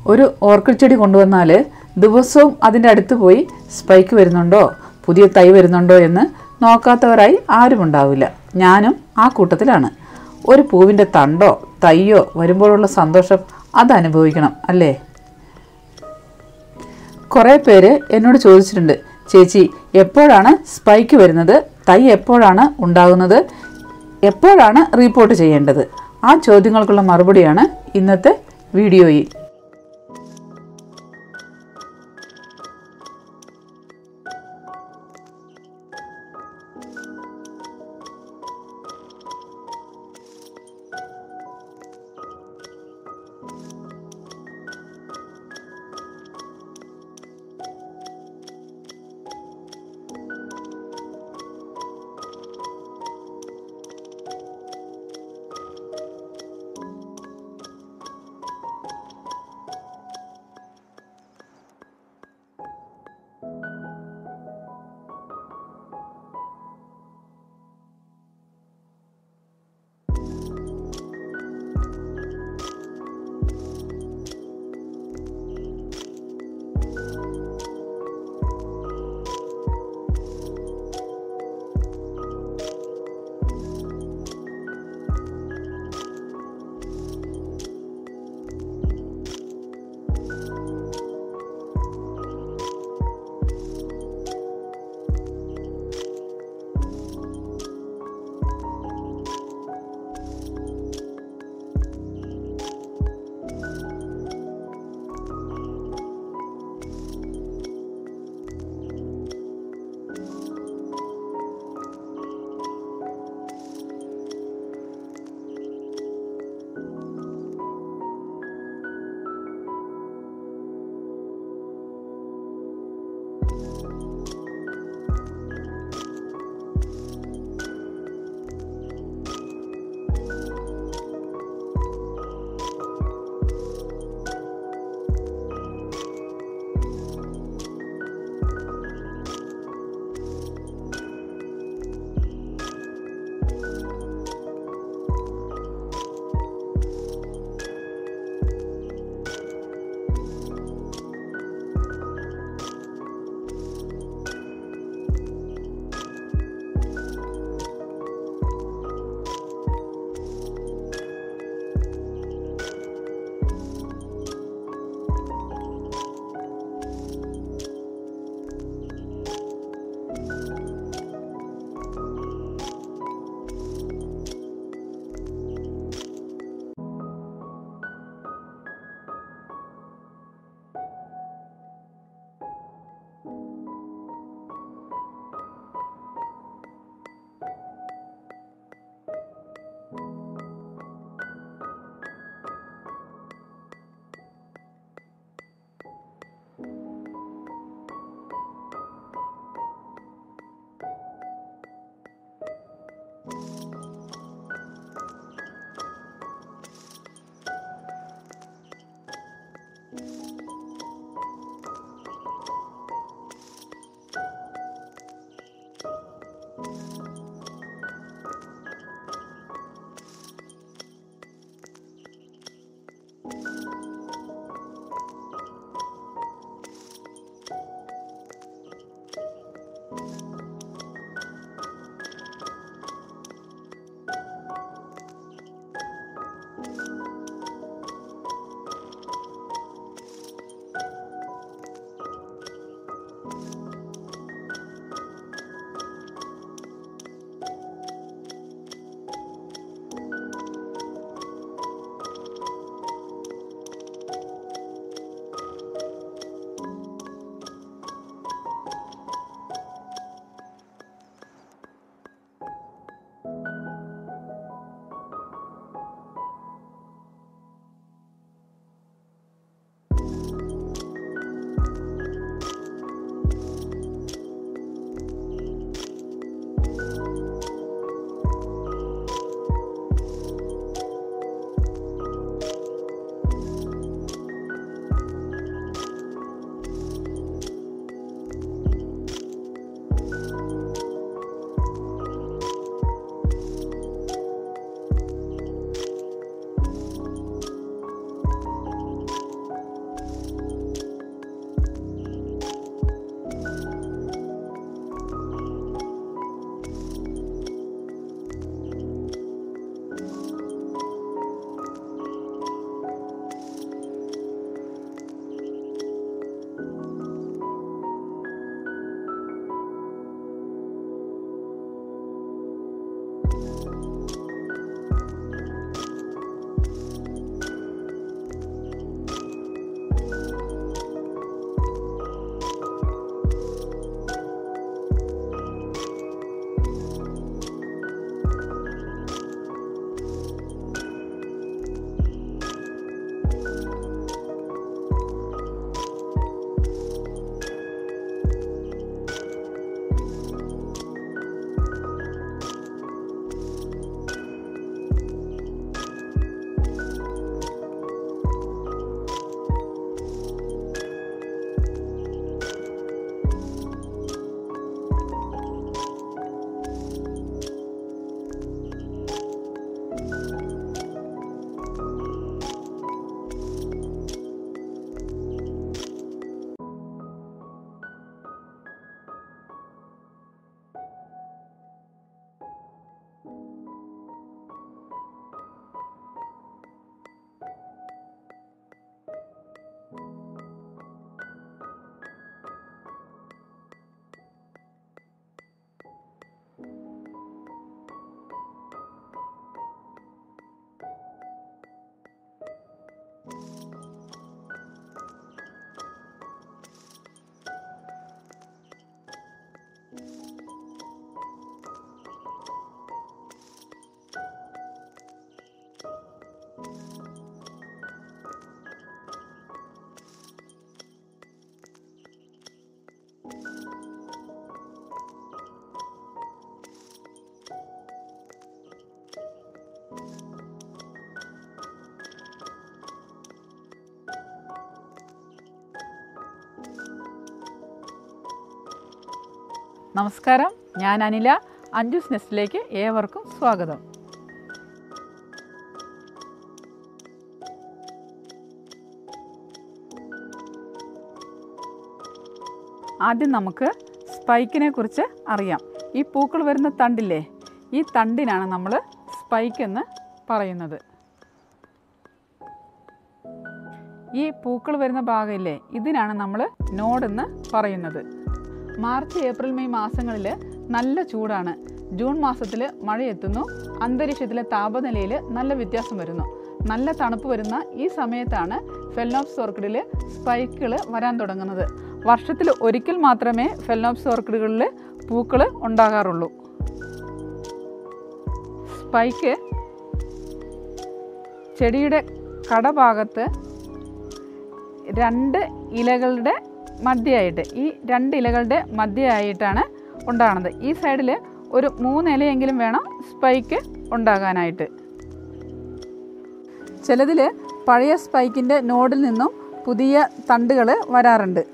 ഒരു ഓർക്കിഡ് ചെടി കൊണ്ടുവന്നാൽ ദിവസവും അതിൻ്റെ അടുത്ത് പോയി സ്പൈക്ക് വരുന്നുണ്ടോ പുതിയ തൈ വരുന്നുണ്ടോ എന്ന് നോക്കാത്തവരായി ആരും ഉണ്ടാവില്ല ഞാനും ആ കൂട്ടത്തിലാണ് ഒരു പൂവിൻ്റെ തണ്ടോ തൈയോ വരുമ്പോഴുള്ള സന്തോഷം അത് അനുഭവിക്കണം അല്ലേ കുറേ പേര് എന്നോട് ചോദിച്ചിട്ടുണ്ട് ചേച്ചി എപ്പോഴാണ് സ്പൈക്ക് വരുന്നത് തൈ എപ്പോഴാണ് ഉണ്ടാകുന്നത് എപ്പോഴാണ് റിപ്പോർട്ട് ചെയ്യേണ്ടത് ആ ചോദ്യങ്ങൾക്കുള്ള മറുപടിയാണ് ഇന്നത്തെ വീഡിയോയിൽ നമസ്കാരം ഞാൻ അനില അഞ്ജുസ് നെസ്റ്റിലേക്ക് ഏവർക്കും സ്വാഗതം ആദ്യം നമുക്ക് സ്പൈക്കിനെ കുറിച്ച് അറിയാം ഈ പൂക്കൾ വരുന്ന തണ്ടില്ലേ ഈ തണ്ടിനാണ് നമ്മൾ സ്പൈക്ക് എന്ന് പറയുന്നത് ഈ പൂക്കൾ വരുന്ന ഭാഗമില്ലേ ഇതിനാണ് നമ്മൾ നോഡെന്ന് പറയുന്നത് മാർച്ച് ഏപ്രിൽ മെയ് മാസങ്ങളിൽ നല്ല ചൂടാണ് ജൂൺ മാസത്തിൽ മഴയെത്തുന്നു അന്തരീക്ഷത്തിലെ താപനിലയിൽ നല്ല വ്യത്യാസം വരുന്നു നല്ല തണുപ്പ് വരുന്ന ഈ സമയത്താണ് ഫെല്ലോപ്സ് ഓർക്കിഡിൽ സ്പൈക്കുകൾ വരാൻ തുടങ്ങുന്നത് വർഷത്തിൽ ഒരിക്കൽ മാത്രമേ ഫെല്ലോപ്സ് ഓർക്കിഡുകളിൽ പൂക്കൾ ഉണ്ടാകാറുള്ളൂ സ്പൈക്ക് ചെടിയുടെ കടഭാഗത്ത് രണ്ട് ഇലകളുടെ മധ്യമായിട്ട് ഈ രണ്ട് ഇലകളുടെ മധ്യമായിട്ടാണ് ഉണ്ടാകുന്നത് ഈ സൈഡിൽ ഒരു മൂന്ന് ഇലയെങ്കിലും വേണം സ്പൈക്ക് ഉണ്ടാകാനായിട്ട് ചിലതിൽ പഴയ സ്പൈക്കിൻ്റെ നോഡിൽ നിന്നും പുതിയ തണ്ടുകൾ വരാറുണ്ട്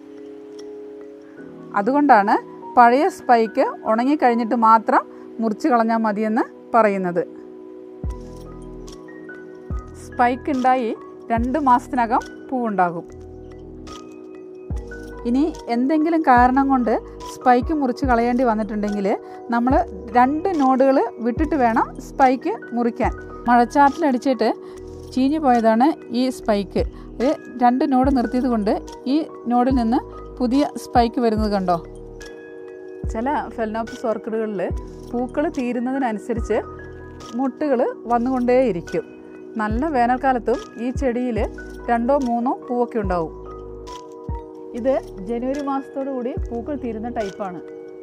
അതുകൊണ്ടാണ് പഴയ സ്പൈക്ക് ഉണങ്ങിക്കഴിഞ്ഞിട്ട് മാത്രം മുറിച്ച് കളഞ്ഞാൽ മതിയെന്ന് പറയുന്നത് സ്പൈക്ക് ഉണ്ടായി രണ്ട് മാസത്തിനകം പൂവുണ്ടാകും ഇനി എന്തെങ്കിലും കാരണം കൊണ്ട് സ്പൈക്ക് മുറിച്ച് കളയേണ്ടി വന്നിട്ടുണ്ടെങ്കിൽ നമ്മൾ രണ്ട് നോഡുകൾ വിട്ടിട്ട് വേണം സ്പൈക്ക് മുറിക്കാൻ മഴച്ചാറ്റിലടിച്ചിട്ട് ചീഞ്ഞു പോയതാണ് ഈ സ്പൈക്ക് ഇത് രണ്ട് നോഡ് നിർത്തിയത് കൊണ്ട് ഈ നോഡിൽ നിന്ന് പുതിയ സ്പൈക്ക് വരുന്നത് കണ്ടോ ചില ഫെലനോപ്സ് ഓർക്കിഡുകളിൽ പൂക്കൾ തീരുന്നതിനനുസരിച്ച് മുട്ടുകൾ വന്നുകൊണ്ടേയിരിക്കും നല്ല വേനൽക്കാലത്തും ഈ ചെടിയിൽ രണ്ടോ മൂന്നോ പൂവൊക്കെ ഉണ്ടാവും ഇത് ജനുവരി മാസത്തോടു കൂടി പൂക്കൾ തീരുന്ന ടൈപ്പാണ്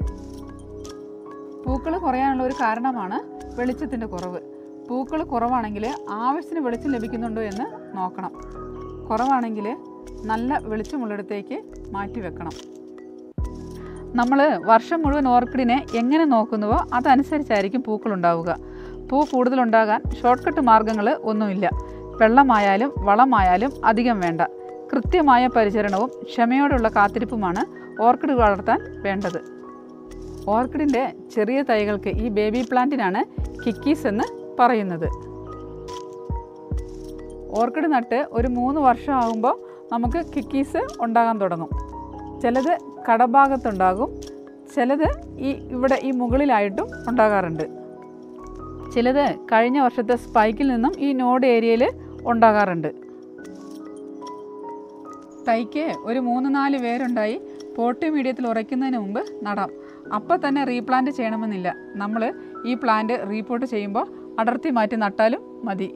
പൂക്കൾ കുറയാനുള്ള ഒരു കാരണമാണ് വെളിച്ചത്തിൻ്റെ കുറവ് പൂക്കൾ കുറവാണെങ്കിൽ ആവശ്യത്തിന് വെളിച്ചം ലഭിക്കുന്നുണ്ടോ എന്ന് നോക്കണം കുറവാണെങ്കിൽ നല്ല വെളിച്ചമുള്ളിടത്തേക്ക് മാറ്റി വെക്കണം നമ്മൾ വർഷം മുഴുവൻ ഓർക്കിഡിനെ എങ്ങനെ നോക്കുന്നുവോ അതനുസരിച്ചായിരിക്കും പൂക്കൾ ഉണ്ടാവുക പൂ കൂടുതലുണ്ടാകാൻ ഷോർട്ട് കട്ട് മാർഗ്ഗങ്ങൾ ഒന്നുമില്ല വെള്ളമായാലും വളമായാലും അധികം വേണ്ട കൃത്യമായ പരിചരണവും ക്ഷമയോടുള്ള കാത്തിരിപ്പുമാണ് ഓർക്കിഡ് വളർത്താൻ വേണ്ടത് ഓർക്കിഡിൻ്റെ ചെറിയ തൈകൾക്ക് ഈ ബേബി പ്ലാന്റിനാണ് കിക്കീസ് എന്ന് പറയുന്നത് ഓർക്കിഡ് നട്ട് ഒരു മൂന്ന് വർഷം ആകുമ്പോൾ നമുക്ക് കിക്കീസ് ഉണ്ടാകാൻ തുടങ്ങും ചിലത് കടഭാഗത്തുണ്ടാകും ചിലത് ഈ ഇവിടെ ഈ മുകളിലായിട്ടും ഉണ്ടാകാറുണ്ട് ചിലത് കഴിഞ്ഞ വർഷത്തെ സ്പൈക്കിൽ നിന്നും ഈ നോഡ് ഏരിയയിൽ ഉണ്ടാകാറുണ്ട് തൈക്ക് ഒരു മൂന്ന് നാല് വേരുണ്ടായി പോട്ടി മീഡിയത്തിൽ ഉറയ്ക്കുന്നതിന് മുമ്പ് നടാം അപ്പം തന്നെ റീപ്ലാന്റ് ചെയ്യണമെന്നില്ല നമ്മൾ ഈ പ്ലാന്റ് റീപോർട്ട് ചെയ്യുമ്പോൾ അടർത്തി മാറ്റി നട്ടാലും മതി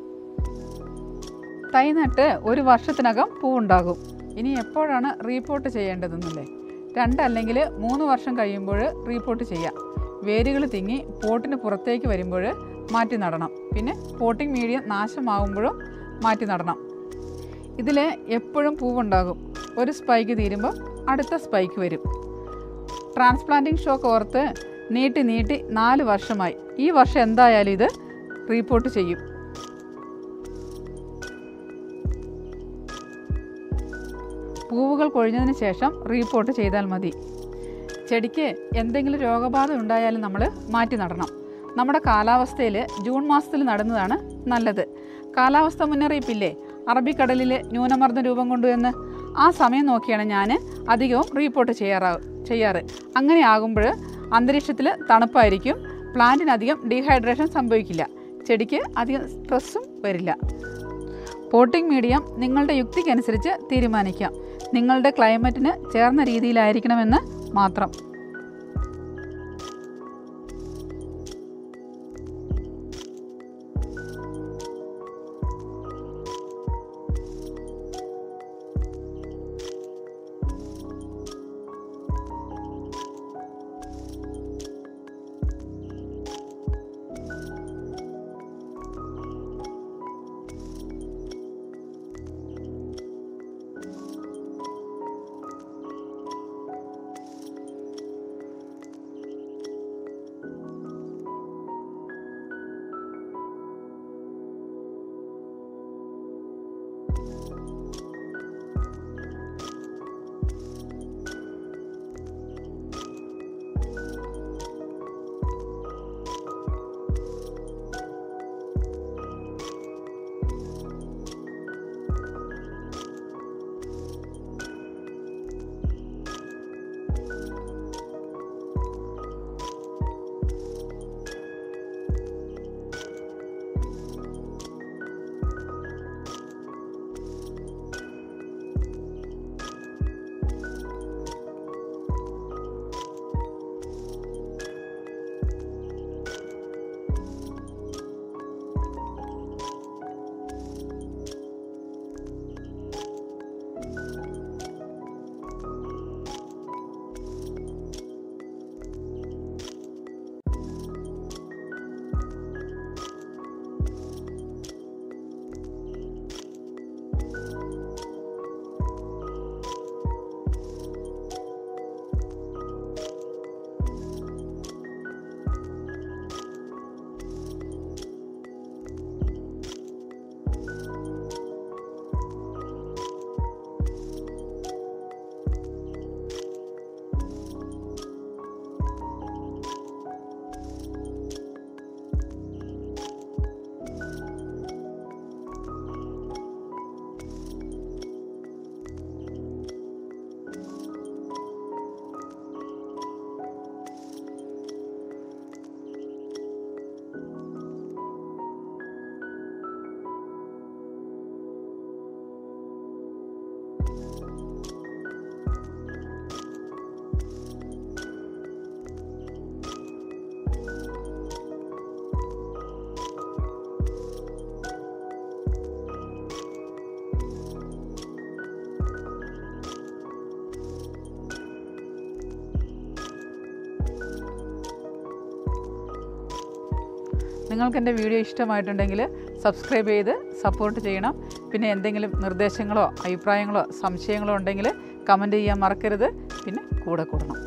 തൈ നട്ട് ഒരു വർഷത്തിനകം പൂവുണ്ടാകും ഇനി എപ്പോഴാണ് റീപോർട്ട് ചെയ്യേണ്ടതെന്നല്ലേ രണ്ടല്ലെങ്കിൽ മൂന്ന് വർഷം കഴിയുമ്പോൾ റീപോർട്ട് ചെയ്യാം വേരുകൾ തിങ്ങി പോട്ടിന് പുറത്തേക്ക് വരുമ്പോൾ മാറ്റി നടണം പിന്നെ പോട്ടിംഗ് മീഡിയം നാശമാകുമ്പോഴും മാറ്റി നടണം ഇതിൽ എപ്പോഴും പൂവുണ്ടാകും ഒരു സ്പൈക്ക് തീരുമ്പോൾ അടുത്ത സ്പൈക്ക് വരും ട്രാൻസ്പ്ലാന്റിംഗ് ഷോക്ക് ഓർത്ത് നീട്ടി നീട്ടി നാല് വർഷമായി ഈ വർഷം എന്തായാലും ഇത് റീപോർട്ട് ചെയ്യും പൂവുകൾ കൊഴിഞ്ഞതിന് ശേഷം റീപോർട്ട് ചെയ്താൽ മതി ചെടിക്ക് എന്തെങ്കിലും രോഗബാധ ഉണ്ടായാലും നമ്മൾ മാറ്റി നടണം നമ്മുടെ കാലാവസ്ഥയിൽ ജൂൺ മാസത്തിൽ നടുന്നതാണ് നല്ലത് കാലാവസ്ഥ മുന്നറിയിപ്പില്ലേ അറബിക്കടലിൽ ന്യൂനമർദ്ദം രൂപം കൊണ്ടു എന്ന് ആ സമയം നോക്കിയാണ് ഞാൻ അധികവും റീപോർട്ട് ചെയ്യാറാ ചെയ്യാറ് അങ്ങനെ ആകുമ്പോൾ അന്തരീക്ഷത്തിൽ തണുപ്പായിരിക്കും പ്ലാന്റിന് അധികം ഡീഹൈഡ്രേഷൻ സംഭവിക്കില്ല ചെടിക്ക് അധികം സ്ട്രെസ്സും വരില്ല പോട്ടിംഗ് മീഡിയം നിങ്ങളുടെ യുക്തിക്കനുസരിച്ച് തീരുമാനിക്കാം നിങ്ങളുടെ ക്ലൈമറ്റിന് ചേർന്ന രീതിയിലായിരിക്കണമെന്ന് മാത്രം നിങ്ങൾക്ക് എൻ്റെ വീഡിയോ ഇഷ്ടമായിട്ടുണ്ടെങ്കിൽ സബ്സ്ക്രൈബ് ചെയ്ത് സപ്പോർട്ട് ചെയ്യണം പിന്നെ എന്തെങ്കിലും നിർദ്ദേശങ്ങളോ അഭിപ്രായങ്ങളോ സംശയങ്ങളോ ഉണ്ടെങ്കിൽ കമൻറ്റ് ചെയ്യാൻ മറക്കരുത് പിന്നെ കൂടെ കൂടണം